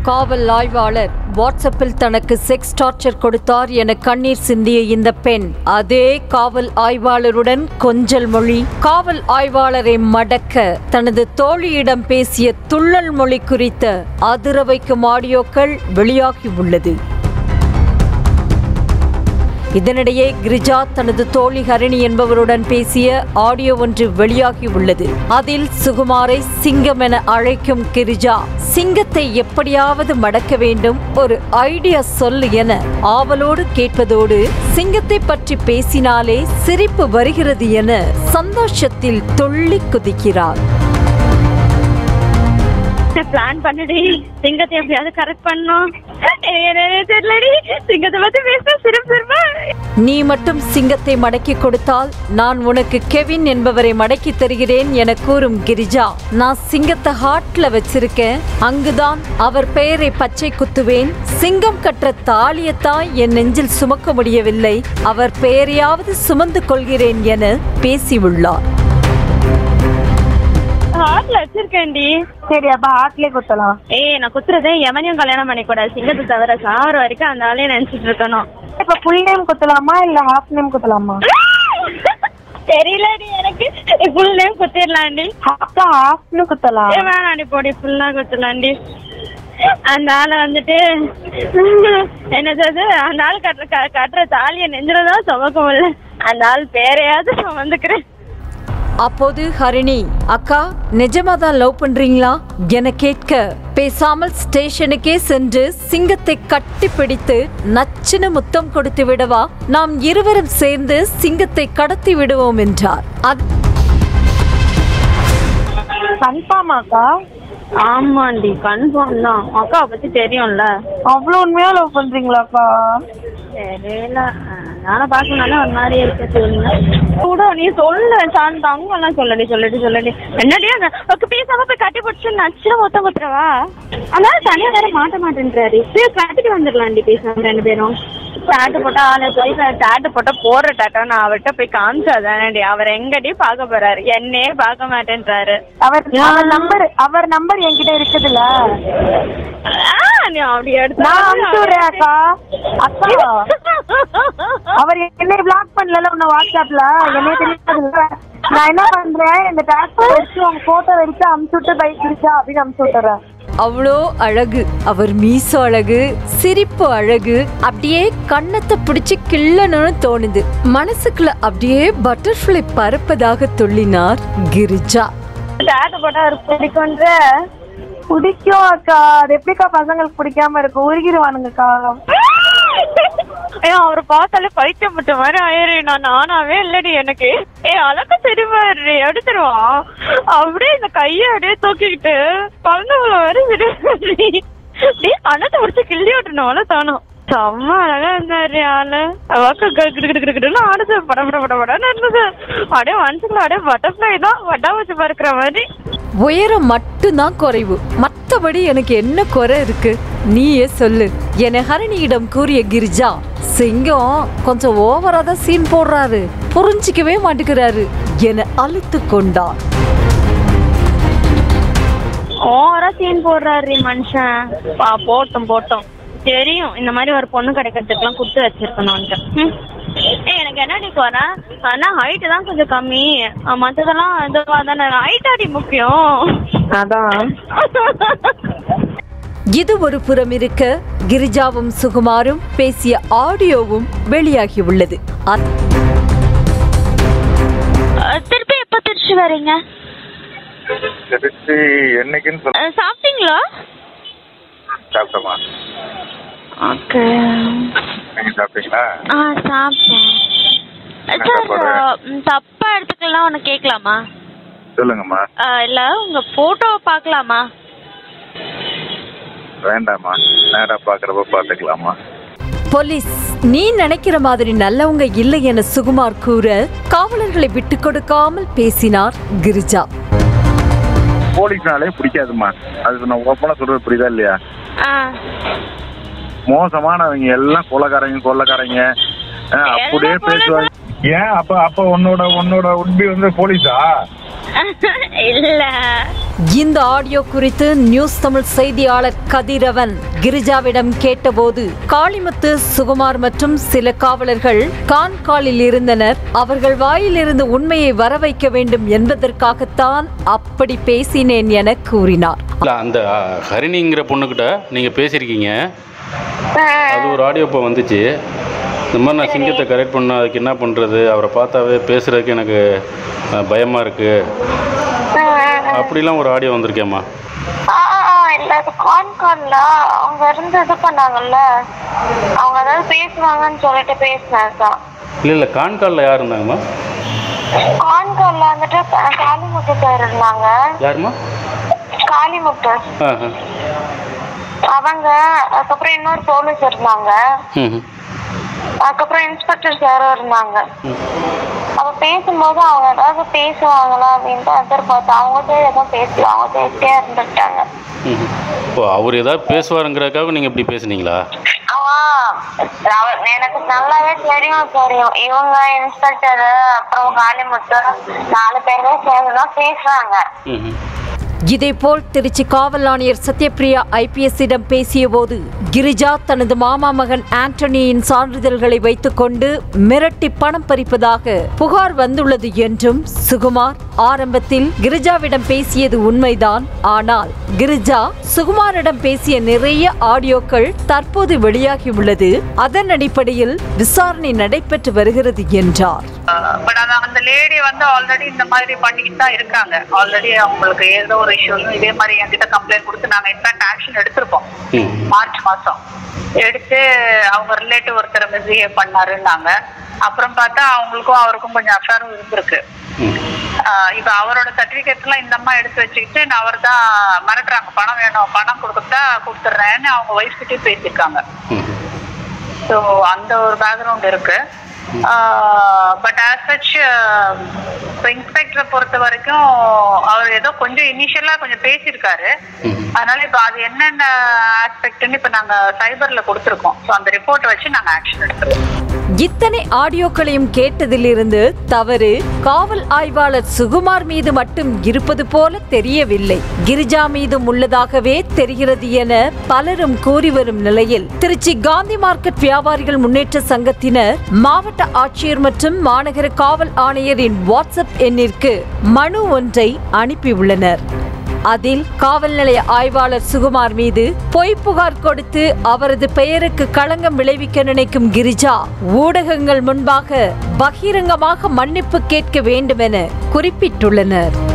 காவல் ஆய்வாளர் வாட்ஸ்அப்பில் தனக்கு செக்ஸ் டார்ச்சர் கொடுத்தார் என கண்ணீர் சிந்திய இந்த பெண் அதே காவல் ஆய்வாளருடன் கொஞ்சல் மொழி காவல் ஆய்வாளரை மடக்க தனது தோழியிடம் பேசிய துள்ளல் மொழி குறித்த அதிர வைக்கும் ஆடியோக்கள் வெளியாகி உள்ளது இதனிடையே கிரிஜா தனது தோழி ஹரிணி என்பவருடன் பேசிய ஆடியோ ஒன்று வெளியாகி உள்ளது அதில் சுகுமாரை சிங்கம் என அழைக்கும் கிரிஜா சிங்கத்தை எப்படியாவது மடக்க வேண்டும் ஒரு ஐடியா சொல்லு என ஆவலோடு கேட்பதோடு சிங்கத்தை பற்றி பேசினாலே சிரிப்பு வருகிறது என சந்தோஷத்தில் துள்ளி குதிக்கிறார் பிளான் பண்ணுடி சிங்கத்தை எப்படியாவது கரெக்ட் பண்ணும் தெரியலடி சிங்கத்தை பத்தி பேச சிரிப்பு சிரிப்பா நீ மட்டும் சிங்கத்தை மடக்கி கொடுத்தால் நான் உனக்கு கெவின் என்பவரை மடக்கி தருகிறேன் என கூறும் கிரிஜா நான் சிங்கத்தை ஹார்ட்ல வச்சிருக்கேன் அங்குதான் அவர் பெயரை பச்சை குத்துவேன் சிங்கம் கற்ற தாலியத்தான் என் நெஞ்சில் சுமக்க முடியவில்லை அவர் பெயரையாவது சுமந்து கொள்கிறேன் என பேசியுள்ளார் ஹார்ட்ல வச்சிருக்கேன்டி சரி அப்ப ஹார்ட்லயே குத்தலாம் ஏய் நான் குத்துறதே எவனையும் கல்யாணம் பண்ணிக்கூடாது சிங்கத்தை தவிர சாவர வரைக்கும் அந்த ஆளையே நினைச்சிட்டு இருக்கணும் இப்ப ஃபுல் நேம் குத்தலாமா இல்ல ஹாஃப் நேம் குத்தலாமா தெரியலடி எனக்கு ஃபுல் நேம் குத்திடலாண்டி அக்கா ஹாஃப்னு குத்தலாம் ஏ வேணாடி போடி ஃபுல்லா குத்தலாண்டி அந்த ஆளை வந்துட்டு என்னது அது அந்த ஆள் கட்டுற க- கட்டுற தாலியை நெஞ்சிலதான் சுமக்க முடியல அந்த ஆள் பேரையாவது சுமந்துக்கிறேன் அப்போது ஹரிணி அக்கா நிஜமா தான் லவ் பண்றீங்களா என கேட்க பேசாமல் ஸ்டேஷனுக்கே சென்று சிங்கத்தை கட்டி பிடித்து நச்சுன்னு முத்தம் கொடுத்து விடவா நாம் இருவரும் சேர்ந்து சிங்கத்தை கடத்தி விடுவோம் என்றார் அது கன்ஃபார்ம் அக்கா ஆமாண்டி கன்ஃபார்ம் தான் அக்கா பத்தி தெரியும்ல அவ்வளவு உண்மையா லவ் பண்றீங்களாக்கா தெரியல நானும் பார்க்கணும்னால ஒரு மாதிரி இருக்கு கூட நீ சொல்லு சாந்த அவங்க எல்லாம் சொல்லடி சொல்லடி சொல்லடி என்னடி அந்த ஓகே பேசாம போய் கட்டி பிடிச்சு நச்சுல மொத்தம் குத்துறவா அதனால தனியா வேற மாட்ட மாட்டேன்றாரு போய் கட்டிட்டு வந்துடலாம்டி பேசாம ரெண்டு பேரும் டாட்டு போட்டா ஆளை போய் டாட்டு போட்டா போடுற டாட்டா நான் அவர்கிட்ட போய் காமிச்சாதானடி அவர் எங்கடி பார்க்க போறாரு என்னையே பார்க்க மாட்டேன்றாரு அவர் அவர் நம்பர் அவர் நம்பர் என்கிட்ட இருக்குதுல்ல ஆ, நீ அப்படி எடுத்து நான் அனுப்பிச்சு விடுறேன் அக்கா அக்கா அவர் என்னை பிளாக் பண்ணல உன்ன வாட்ஸ்அப்ல என்னைய தெரியாதுல்ல நான் என்ன பண்றேன் இந்த டாக்ஸ் வச்சு உங்க போட்டோ வச்சு அமுச்சு விட்டு பைக் இருக்கா அப்படின்னு அமுச்சு விட்டுறேன் அவ்வளோ அழகு அவர் மீசோ அழகு சிரிப்பு அழகு அப்படியே கண்ணத்தை பிடிச்சு கிள்ளணும்னு தோணுது மனசுக்குள்ள அப்படியே பட்டர்ஃப்ளை பறப்பதாக துள்ளினார் கிரிஜா டாட்டு போட்டா அவர் பிடிக்குன்ற பிடிக்கும் அக்கா அது எப்படிக்கா பசங்களுக்கு பிடிக்காம இருக்கும் உருகிடுவானுங்கக்கா ஏ அவரை பார்த்தாலே பைத்தியம் பட்ட மாதிரி ஆயிரும் நான் நானாவே இல்லடி எனக்கு ஏ அழகா தெரிவாரு எடுத்துருவான் அப்படியே இந்த கையை அப்படியே தூக்கிக்கிட்டு குழந்தைங்கள வரை விடுவாரு அப்படியே அனத்தை முடிச்சு கிள்ளி விட்டுனோம்ல தோணும் செம்ம அழகா இருந்தாரு ஆளு அவக்கு கிடுக்கிட்டு ஆடுது பட பட பட படன்னு இருந்தது அப்படியே மனசுக்குள்ள அப்படியே பட்டர்ஃப்ளை தான் வட்டா வச்சு பறக்கிற மாதிரி உயரம் மட்டும்தான் குறைவு மத்தபடி எனக்கு என்ன குறை இருக்கு நீயே சொல்லு என ஹரணியிடம் கூறிய கிரிஜா சிங்கம் கொஞ்சம் ஓவரா தான் சீன் போடுறாரு புரிஞ்சிக்கவே மாட்டேங்கிறாரு என அழுத்து கொண்டார் ஓவரா சீன் போடுறாரு மனுஷன் பா போட்டோம் போட்டோம் தெரியும் இந்த மாதிரி ஒரு பொண்ணு கிடைக்கிறதுக்குலாம் கொடுத்து வச்சிருக்கணும்ட்டு ம். ஏய் எனக்கு என்னடி குறை ஆனா ஹைட் தான் கொஞ்சம் கம்மி அஹ் மத்ததெல்லாம் இதுவா தானே ஹைட் அடி முக்கியம் அதான் இது ஒரு புறம் இருக்க கிரிஜாவும் சுகுமாரும் பேசிய ஆடியோவும் வெளியாகி உள்ளது அத்- அஹ் திருப்பி எப்ப திருச்சி வரீங்க திருச்சி என்னைக்குன்னு சொல்ல அஹ் சாப்பிட்டீங்களா சாப்பிட்டோமா ஓகே நீங்க சாப்பிட்டீங்களா ஆ சாப்பிட்டேன் என்ன சார் சாப்பாடு? ம், தப்பா எடுத்துக்கலாம் உனக்கு கேட்கலாமா சொல்லுங்கம்மா அஹ் இல்ல உங்க போட்டோவை பார்க்கலாமா வேண்டாம்மா நேரா பாக்குறப்ப பாத்துக்கலாமா போலீஸ் நீ நினைக்கிற மாதிரி நல்லவங்க இல்லை என சுகுமார் கூற காவலர்களை விட்டு கொடுக்காமல் பேசினார் கிரிஜா போலீஸ்னாலே பிடிக்காதும்மா அது நான் ஓப்பனா சொல்றது புரியுதா இல்லையா ஆ மோசமானவங்க எல்லாம் கொலக்காரங்க கொள்ளக்காரங்க ஆ, அப்படியே எல்லாம் பேசுவாங்க ஏன் அப்ப அப்ப உன்னோட உன்னோட உண்மை வந்து போலீஸா இல்ல இந்த ஆடியோ குறித்து நியூஸ் தமிழ் செய்தியாளர் கதிரவன் கிரிஜாவிடம் கேட்டபோது காளிமுத்து சுகுமார் மற்றும் சில காவலர்கள் கான்காலில் இருந்தனர் அவர்கள் வாயிலிருந்து உண்மையை வர வைக்க வேண்டும் என்பதற்காகத்தான் அப்படி பேசினேன் என கூறினார் இல்லை அந்த அ, ஹரிணிங்கிற பொண்ணுக்கிட்ட நீங்கள் பேசியிருக்கீங்க அது ஒரு ஆடியோ இப்போ வந்துச்சு இந்த மாதிரி நான் சிங்கத்தை கரெக்ட் பண்ண அதுக்கு என்ன பண்ணுறது அவரை பார்த்தாவே பேசுகிறதுக்கு எனக்கு பயமாக இருக்குது அப்படிலாம் ஒரு ஆடியோ வந்திருக்கேம்மா ஆ ஆ, ஆ, இல்ல அது கான்கான்ல அவங்க இருந்து இது பண்ணாங்கல்ல அவங்க ஏதாவது பேசுவாங்கன்னு சொல்லிட்டு பேசினேன் தான் இல்லை இல்லை கான்காலில் யார் இருந்தாங்கம்மா கான்கான்ல வந்துட்டு கா- காளிமுத்து சார் இருந்தாங்க யாரும்மா காளிமுத்து ஆ ஆ அவங்க அதுக்கப்புறம் இன்னொரு போலீஸ் இருந்தாங்க ம் ம். அதுக்கப்புறம் இன்ஸ்பெக்டர் சாரும் இருந்தாங்க அவ பேசும்போது அவங்க ஏதாவது பேசுவாங்களா அப்படின்ட்டு எதிர்பார்த்து அவங்க சைடு எதுவும் பேசல அவங்க பேசிட்டே இருந்துட்டாங்க ம் ம். ஓ அவர் ஏதாவது பேசுவாருங்கிறதுக்காக நீங்கள் இப்படி பேசுனீங்களா அவன் அவ- எனக்கு நல்லாவே தெரியும் தெரியும் இவங்க இன்ஸ்பெக்டர் அப்புறம் காளிமுத்து நாலு பேருமே சேர்ந்துதான் பேசுறாங்க ம் ம். இதேபோல் திருச்சி காவல் ஆணையர் சத்யபிரியா ஐபிஎஸ்ஸிடம் பேசியபோது கிரிஜா தனது மாமா மகன் ஆண்டனியின் சான்றிதழ்களை வைத்துக்கொண்டு மிரட்டி பணம் பறிப்பதாக புகார் வந்துள்ளது என்றும் சுகுமார் ஆரம்பத்தில் கிரிஜாவிடம் பேசியது உண்மைதான் ஆனால் கிரிஜா சுகுமாரிடம் பேசிய நிறைய ஆடியோக்கள் தற்போது வெளியாகியுள்ளது அதன் அடிப்படையில் விசாரணை நடைபெற்று வருகிறது என்றார் பட் ஆனா அந்த லேடி வந்து ஆல்ரெடி இந்த மாதிரி பண்ணிக்கிட்டு தான் இருக்காங்க ஆல்ரெடி அவங்களுக்கு ஏதோ ஒரு இஷ்யூஸும் இதே மாதிரி என்கிட்ட கம்ப்ளைண்ட் கொடுத்து நாங்க இன்ஃபேக்ட் ஆக்ஷன் எடுத்திருக்கோம் ம் மார்ச் மாசம் எடுத்து அவங்க ரிலேட்டிவ் ஒருத்தர் மிஸ்பிஹேவ் பண்ணாருன்னாங்க அப்புறம் பார்த்தா அவங்களுக்கும் அவருக்கும் கொஞ்சம் அஃபேரும் இருந்திருக்கு ம் ஆஹ் இப்ப அவரோட சர்டிபிகேட்ஸ் எல்லாம் இந்த அம்மா எடுத்து வச்சுக்கிட்டு நான் அவர் தான் மிரட்டுறாங்க பணம் வேணும் பணம் கொடுத்தா கொடுத்துட்றேன்னு அவங்க ஒய்ஃப் கிட்டே பேசியிருக்காங்க ம் ஸோ அந்த ஒரு பேக்ரவுண்ட் இருக்கு பட் ஆஸ் சச் இப்போ இன்ஸ்பெக்டரை பொறுத்த வரைக்கும் அவர் ஏதோ கொஞ்சம் இனிஷியலா கொஞ்சம் பேசியிருக்காரு ம் அதனால இப்போ அது என்னென்ன ஆஸ்பெக்ட்னு இப்போ நாங்க சைபர்ல கொடுத்துருக்கோம் ஸோ அந்த ரிப்போர்ட்டை வச்சு நாங்க ஆக்ஷன் எடுத்துருவோம் இத்தனை ஆடியோக்களையும் கேட்டதிலிருந்து தவறு காவல் ஆய்வாளர் சுகுமார் மீது மட்டும் இருப்பது போல தெரியவில்லை கிரிஜா மீதும் உள்ளதாகவே தெரிகிறது என பலரும் கூறி வரும் நிலையில் திருச்சி காந்தி மார்க்கெட் வியாபாரிகள் முன்னேற்ற சங்கத்தினர் மாவட்ட ஆட்சியர் மற்றும் மாநகர காவல் ஆணையரின் வாட்ஸ்அப் எண்ணிற்கு மனு ஒன்றை அனுப்பியுள்ளனர் அதில் காவல் நிலைய ஆய்வாளர் சுகுமார் மீது பொய் புகார் கொடுத்து அவரது பெயருக்கு களங்கம் விளைவிக்க நினைக்கும் கிரிஜா ஊடகங்கள் முன்பாக பகிரங்கமாக மன்னிப்பு கேட்க வேண்டுமென குறிப்பிட்டுள்ளனர்